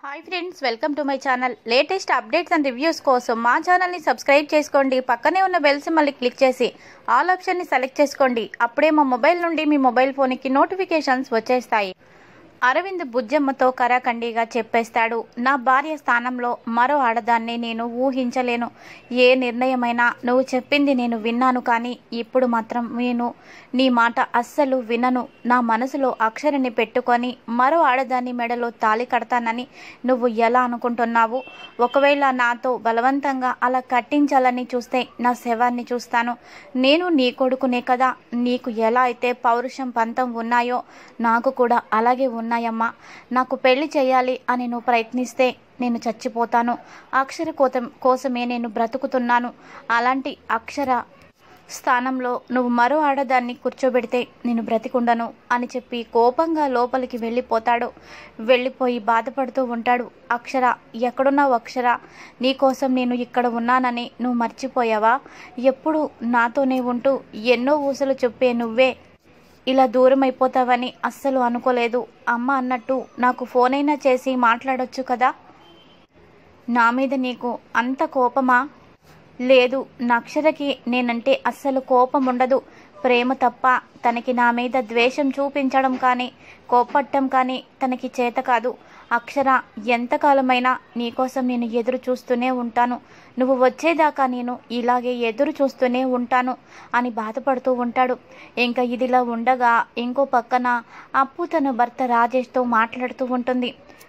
hi friends welcome to my channel latest updates and reviews కోసం మా ఛానల్ని subscribe చేసుకోండి పక్కనే ఉన్న బెల్ సింబల్ని క్లిక్ చేసి ఆల్ ఆప్షన్ని సెలెక్ట్ చేసుకోండి అప్పుడే మా మొబైల్ నుండి మీ మొబైల్ ఫోన్కి నోటిఫికేషన్స్ వచ్చేస్తాయి అరవింద్ బుజ్జమ్మతో కరాఖండిగా చెప్పేస్తాడు నా భార్య స్థానంలో మరో ఆడదాన్ని నేను ఊహించలేను ఏ నిర్ణయమైనా నువ్వు చెప్పింది నేను విన్నాను కానీ ఇప్పుడు మాత్రం నేను నీ మాట అస్సలు వినను నా మనసులో అక్షరని పెట్టుకొని మరో ఆడదాన్ని మెడలో తాళి కడతానని నువ్వు ఎలా అనుకుంటున్నావు ఒకవేళ నాతో బలవంతంగా అలా కట్టించాలని చూస్తే నా శవాన్ని చూస్తాను నేను నీ కొడుకునే కదా నీకు ఎలా అయితే పౌరుషం పంతం ఉన్నాయో నాకు కూడా అలాగే ఉన్నాయమ్మా నాకు పెళ్లి చేయాలి అని నువ్వు ప్రయత్నిస్తే నేను చచ్చిపోతాను అక్షర కోతం కోసమే నేను బ్రతుకుతున్నాను అలాంటి అక్షర స్థానంలో నువ్వు మరో ఆడదాన్ని కూర్చోబెడితే నేను బ్రతికుండను అని చెప్పి కోపంగా లోపలికి వెళ్ళిపోతాడు వెళ్ళిపోయి బాధపడుతూ ఉంటాడు అక్షర ఎక్కడున్నావు అక్షర నీకోసం నేను ఇక్కడ ఉన్నానని నువ్వు మర్చిపోయావా ఎప్పుడు నాతోనే ఉంటూ ఎన్నో ఊసలు చెప్పే నువ్వే ఇలా దూరం అయిపోతావని అస్సలు అనుకోలేదు అమ్మ అన్నట్టు నాకు ఫోన్ అయినా చేసి మాట్లాడొచ్చు కదా నా మీద నీకు అంత కోపమా లేదు నక్షరకి నేనంటే అస్సలు కోపం ఉండదు ప్రేమ తప్ప తనకి నా మీద ద్వేషం చూపించడం కానీ కోపట్టం కానీ తనకి చేత కాదు అక్షర ఎంతకాలమైనా నీకోసం నేను ఎదురు చూస్తూనే ఉంటాను నువ్వు వచ్చేదాకా నేను ఇలాగే ఎదురు చూస్తూనే ఉంటాను అని బాధపడుతూ ఉంటాడు ఇంకా ఇదిలా ఉండగా ఇంకో పక్కన అప్పు తన భర్త రాజేష్తో మాట్లాడుతూ ఉంటుంది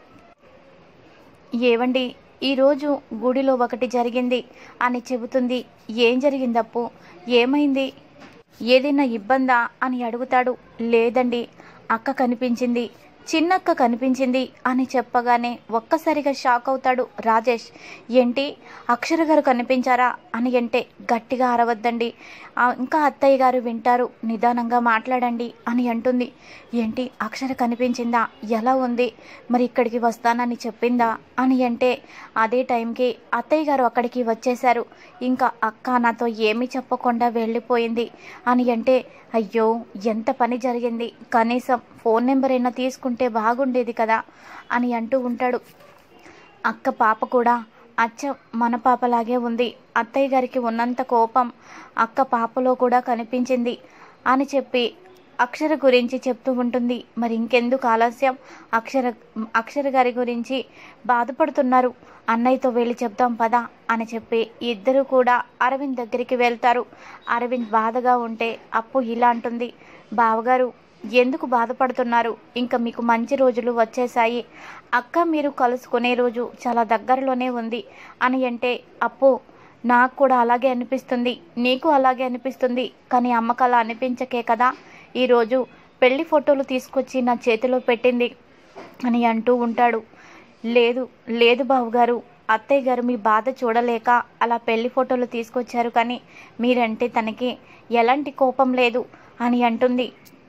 ఏవండి ఈరోజు గుడిలో ఒకటి జరిగింది అని చెబుతుంది ఏం జరిగింది అప్పు ఏమైంది ఏదైనా ఇబ్బందా అని అడుగుతాడు లేదండి అక్క కనిపించింది చిన్నక్క కనిపించింది అని చెప్పగానే ఒక్కసారిగా షాక్ అవుతాడు రాజేష్ ఏంటి అక్షర గారు కనిపించారా అని అంటే గట్టిగా అరవద్దండి ఆ, ఇంకా అత్తయ్య గారు వింటారు నిదానంగా మాట్లాడండి అని అంటుంది ఏంటి అక్షర కనిపించిందా ఎలా ఉంది మరి ఇక్కడికి వస్తానని చెప్పిందా అని అంటే అదే టైంకి అత్తయ్య గారు అక్కడికి వచ్చేశారు ఇంకా అక్క నాతో ఏమీ చెప్పకుండా వెళ్ళిపోయింది అని అంటే అయ్యో ఎంత పని జరిగింది కనీసం ఫోన్ నెంబర్ అయినా తీసుకుంటే బాగుండేది కదా అని అంటూ ఉంటాడు అక్క పాప కూడా అచ్చ మన పాపలాగే ఉంది అత్తయ్య గారికి ఉన్నంత కోపం అక్క పాపలో కూడా కనిపించింది అని చెప్పి అక్షర గురించి చెప్తూ ఉంటుంది మరి ఇంకెందుకు ఆలస్యం అక్షర అక్షర గారి గురించి బాధపడుతున్నారు అన్నయ్యతో వెళ్ళి చెప్తాం పదా అని చెప్పి ఇద్దరు కూడా అరవింద్ దగ్గరికి వెళ్తారు అరవింద్ బాధగా ఉంటే అప్పు ఇలా అంటుంది బావగారు ఎందుకు బాధపడుతున్నారు ఇంకా మీకు మంచి రోజులు వచ్చేసాయి అక్క మీరు కలుసుకునే రోజు చాలా దగ్గరలోనే ఉంది అని అంటే అప్పు నాకు కూడా అలాగే అనిపిస్తుంది నీకు అలాగే అనిపిస్తుంది కానీ అమ్మకు అలా అనిపించకే కదా ఈరోజు పెళ్లి ఫోటోలు తీసుకొచ్చి నా చేతిలో పెట్టింది అని అంటూ ఉంటాడు లేదు లేదు బావగారు అత్తయ్య గారు మీ బాధ చూడలేక అలా పెళ్లి ఫోటోలు తీసుకొచ్చారు కానీ మీరంటే తనకి ఎలాంటి కోపం లేదు అని అంటుంది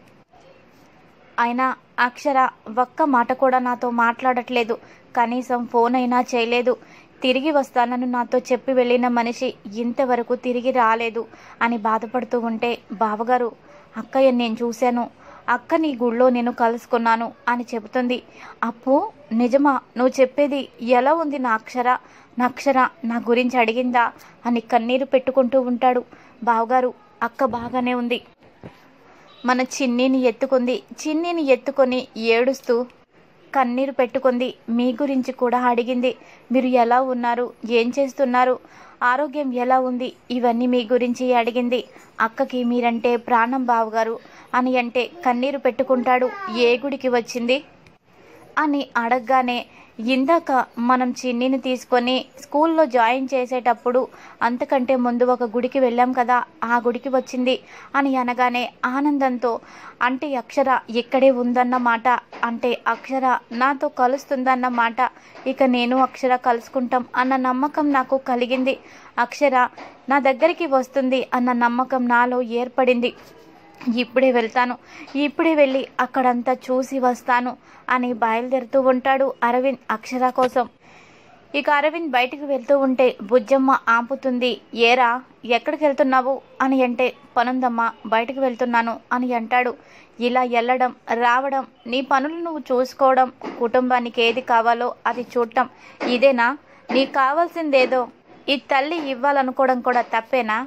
అయినా అక్షర ఒక్క మాట కూడా నాతో మాట్లాడట్లేదు కనీసం ఫోన్ అయినా చేయలేదు తిరిగి వస్తానని నాతో చెప్పి వెళ్ళిన మనిషి ఇంతవరకు తిరిగి రాలేదు అని బాధపడుతూ ఉంటే బావగారు అక్కయ్య నేను చూశాను అక్క నీ గుళ్ళో నేను కలుసుకున్నాను అని చెబుతుంది అప్పు నిజమా నువ్వు చెప్పేది ఎలా ఉంది నా అక్షర నా అక్షర నా గురించి అడిగిందా అని కన్నీరు పెట్టుకుంటూ ఉంటాడు బావగారు అక్క బాగానే ఉంది మన చిన్నిని ఎత్తుకుంది చిన్నిని ఎత్తుకొని ఏడుస్తూ కన్నీరు పెట్టుకుంది మీ గురించి కూడా అడిగింది మీరు ఎలా ఉన్నారు ఏం చేస్తున్నారు ఆరోగ్యం ఎలా ఉంది ఇవన్నీ మీ గురించి అడిగింది అక్కకి మీరంటే ప్రాణం బావగారు అని అంటే కన్నీరు పెట్టుకుంటాడు ఏ గుడికి వచ్చింది అని అడగగానే ఇందాక మనం చిన్నిని తీసుకొని స్కూల్లో జాయిన్ చేసేటప్పుడు అంతకంటే ముందు ఒక గుడికి వెళ్ళాం కదా ఆ గుడికి వచ్చింది అని అనగానే ఆనందంతో అంటే అక్షర ఇక్కడే ఉందన్నమాట అంటే అక్షర నాతో కలుస్తుందన్నమాట ఇక నేను అక్షర కలుసుకుంటాం అన్న నమ్మకం నాకు కలిగింది అక్షర నా దగ్గరికి వస్తుంది అన్న నమ్మకం నాలో ఏర్పడింది ఇప్పుడే వెళ్తాను ఇప్పుడే వెళ్ళి అక్కడంతా చూసి వస్తాను అని బయలుదేరుతూ ఉంటాడు అరవింద్ అక్షర కోసం ఇక అరవింద్ బయటకు వెళ్తూ ఉంటే బుజ్జమ్మ ఆపుతుంది ఏరా ఎక్కడికి వెళ్తున్నావు అని అంటే పనుందమ్మ బయటకు వెళ్తున్నాను అని అంటాడు ఇలా వెళ్ళడం రావడం నీ పనులు నువ్వు చూసుకోవడం కుటుంబానికి ఏది కావాలో అది చూడటం ఇదేనా నీకు కావాల్సిందేదో ఈ తల్లి ఇవ్వాలనుకోవడం కూడా తప్పేనా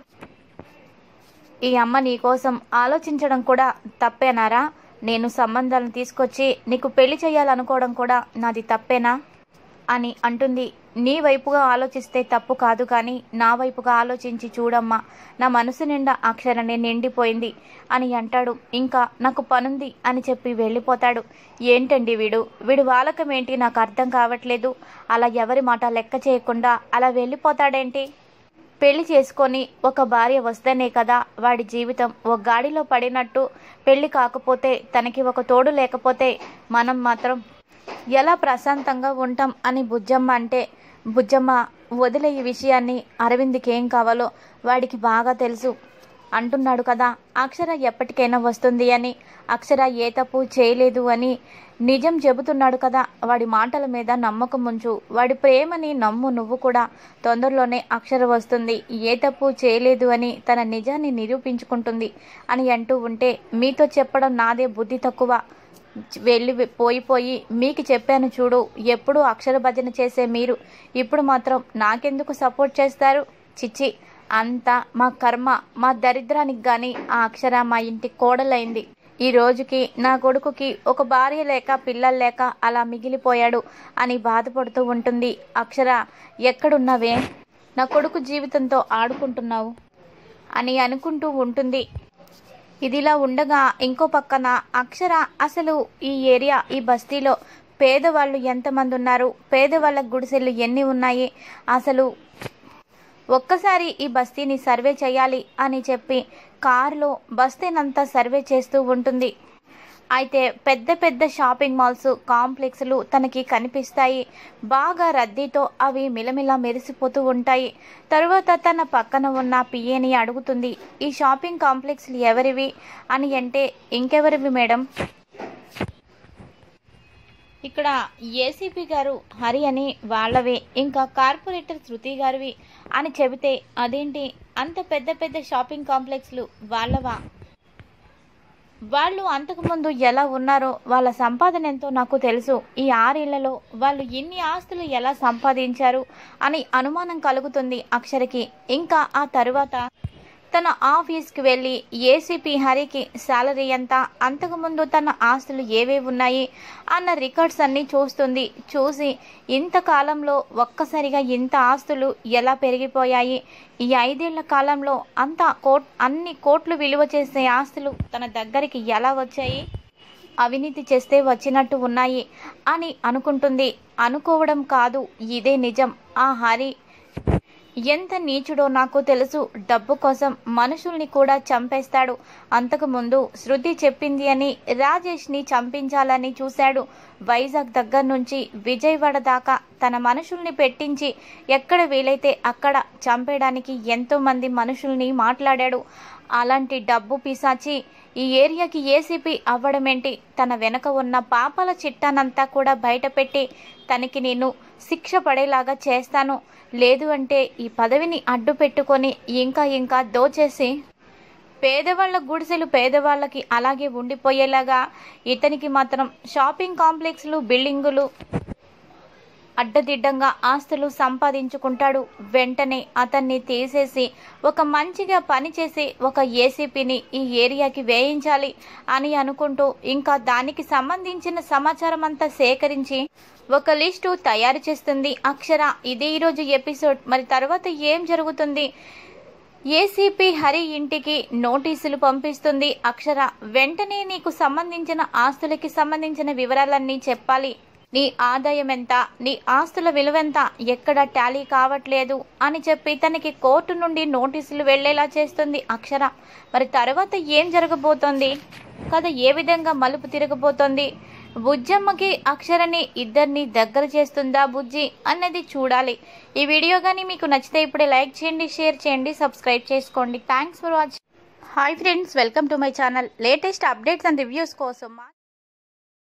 ఈ అమ్మ నీ కోసం ఆలోచించడం కూడా తప్పేనారా నేను సంబంధాలను తీసుకొచ్చి నీకు పెళ్లి చేయాలనుకోవడం కూడా నాది తప్పేనా అని అంటుంది నీ వైపుగా ఆలోచిస్తే తప్పు కాదు కానీ నా వైపుగా ఆలోచించి చూడమ్మా నా మనసు నిండా అక్షరనే నిండిపోయింది అని అంటాడు ఇంకా నాకు పనుంది అని చెప్పి వెళ్ళిపోతాడు ఏంటండి వీడు వీడు వాలకం ఏంటి నాకు అర్థం కావట్లేదు అలా ఎవరి మాట లెక్క చేయకుండా అలా వెళ్ళిపోతాడేంటి పెళ్లి చేసుకొని ఒక భార్య వస్తేనే కదా వాడి జీవితం ఒక గాడిలో పడినట్టు పెళ్లి కాకపోతే తనకి ఒక తోడు లేకపోతే మనం మాత్రం ఎలా ప్రశాంతంగా ఉంటాం అని బుజ్జమ్మ అంటే బుజ్జమ్మ వదిలే ఈ విషయాన్ని అరవింద్కి ఏం కావాలో వాడికి బాగా తెలుసు అంటున్నాడు కదా అక్షర ఎప్పటికైనా వస్తుంది అని అక్షర ఏ తప్పు చేయలేదు అని నిజం చెబుతున్నాడు కదా వాడి మాటల మీద నమ్మకం ఉంచు వాడి ప్రేమని నమ్ము నువ్వు కూడా తొందరలోనే అక్షర వస్తుంది ఏ తప్పు చేయలేదు అని తన నిజాన్ని నిరూపించుకుంటుంది అని అంటూ ఉంటే మీతో చెప్పడం నాదే బుద్ధి తక్కువ వెళ్ళి పోయి పోయి మీకు చెప్పాను చూడు ఎప్పుడు అక్షర భజన చేసే మీరు ఇప్పుడు మాత్రం నాకెందుకు సపోర్ట్ చేస్తారు చిచ్చి అంతా మా కర్మ మా దరిద్రానికి గాని ఆ అక్షర మా ఇంటి కోడలైంది ఈ రోజుకి నా కొడుకుకి ఒక భార్య లేక పిల్లలు లేక అలా మిగిలిపోయాడు అని బాధపడుతూ ఉంటుంది అక్షర ఎక్కడున్నావే నా కొడుకు జీవితంతో ఆడుకుంటున్నావు అని అనుకుంటూ ఉంటుంది ఇదిలా ఉండగా ఇంకో పక్కన అక్షర అసలు ఈ ఏరియా ఈ బస్తీలో పేదవాళ్ళు ఎంతమంది ఉన్నారు పేదవాళ్ళ గుడిసెలు ఎన్ని ఉన్నాయి అసలు ఒక్కసారి ఈ బస్తీని సర్వే చేయాలి అని చెప్పి కారులో బస్తీనంతా సర్వే చేస్తూ ఉంటుంది అయితే పెద్ద పెద్ద షాపింగ్ మాల్స్ కాంప్లెక్స్లు తనకి కనిపిస్తాయి బాగా రద్దీతో అవి మిలమిల మెరిసిపోతూ ఉంటాయి తరువాత తన పక్కన ఉన్న పిఏని అడుగుతుంది ఈ షాపింగ్ కాంప్లెక్స్లు ఎవరివి అని అంటే ఇంకెవరివి మేడం ఇక్కడ ఏసీపీ గారు హరి అని వాళ్ళవే ఇంకా కార్పొరేటర్ శృతి గారివి అని చెబితే అదేంటి అంత పెద్ద పెద్ద షాపింగ్ కాంప్లెక్స్లు వాళ్ళవా వాళ్ళు అంతకుముందు ఎలా ఉన్నారో వాళ్ళ సంపాదన ఎంతో నాకు తెలుసు ఈ ఆరేళ్లలో వాళ్ళు ఇన్ని ఆస్తులు ఎలా సంపాదించారు అని అనుమానం కలుగుతుంది అక్షరకి ఇంకా ఆ తరువాత తన ఆఫీస్కి వెళ్ళి ఏసీపీ హరికి శాలరీ ఎంత అంతకుముందు తన ఆస్తులు ఏవేవి ఉన్నాయి అన్న రికార్డ్స్ అన్నీ చూస్తుంది చూసి ఇంతకాలంలో ఒక్కసారిగా ఇంత ఆస్తులు ఎలా పెరిగిపోయాయి ఈ ఐదేళ్ల కాలంలో అంత కోట్ అన్ని కోట్లు విలువ చేసే ఆస్తులు తన దగ్గరికి ఎలా వచ్చాయి అవినీతి చేస్తే వచ్చినట్టు ఉన్నాయి అని అనుకుంటుంది అనుకోవడం కాదు ఇదే నిజం ఆ హరి ఎంత నీచుడో నాకు తెలుసు డబ్బు కోసం మనుషుల్ని కూడా చంపేస్తాడు అంతకుముందు శృతి చెప్పింది అని రాజేష్ని చంపించాలని చూశాడు వైజాగ్ దగ్గర నుంచి విజయవాడ దాకా తన మనుషుల్ని పెట్టించి ఎక్కడ వీలైతే అక్కడ చంపేయడానికి ఎంతో మంది మనుషుల్ని మాట్లాడాడు అలాంటి డబ్బు పిశాచి ఈ ఏరియాకి ఏసీపీ అవ్వడమేంటి తన వెనక ఉన్న పాపాల చిట్టానంతా కూడా బయటపెట్టి తనకి నేను శిక్ష పడేలాగా చేస్తాను లేదు అంటే ఈ పదవిని అడ్డు పెట్టుకొని ఇంకా ఇంకా దోచేసి పేదవాళ్ళ గుడిసెలు పేదవాళ్ళకి అలాగే ఉండిపోయేలాగా ఇతనికి మాత్రం షాపింగ్ కాంప్లెక్స్లు బిల్డింగులు అడ్డదిడ్డంగా ఆస్తులు సంపాదించుకుంటాడు వెంటనే అతన్ని తీసేసి ఒక మంచిగా పనిచేసి ఒక ఏసీపీని ఈ ఏరియాకి వేయించాలి అని అనుకుంటూ ఇంకా దానికి సంబంధించిన సమాచారం అంతా సేకరించి ఒక లిస్టు తయారు చేస్తుంది అక్షర ఇది ఈరోజు ఎపిసోడ్ మరి తర్వాత ఏం జరుగుతుంది ఏసీపీ హరి ఇంటికి నోటీసులు పంపిస్తుంది అక్షర వెంటనే నీకు సంబంధించిన ఆస్తులకి సంబంధించిన వివరాలన్నీ చెప్పాలి నీ ఆదాయం ఎంత నీ ఆస్తుల విలువెంత ఎక్కడ టాలీ కావట్లేదు అని చెప్పి తనకి కోర్టు నుండి నోటీసులు వెళ్లేలా చేస్తుంది అక్షర మరి తర్వాత ఏం జరగబోతోంది కథ ఏ విధంగా మలుపు తిరగబోతోంది బుజ్జమ్మకి అక్షరని ఇద్దరిని దగ్గర చేస్తుందా బుజ్జి అన్నది చూడాలి ఈ వీడియో కానీ మీకు నచ్చితే ఇప్పుడే లైక్ చేయండి షేర్ చేయండి సబ్స్క్రైబ్ చేసుకోండి thanks for watching hi friends welcome to my channel latest updates and reviews కోసం మా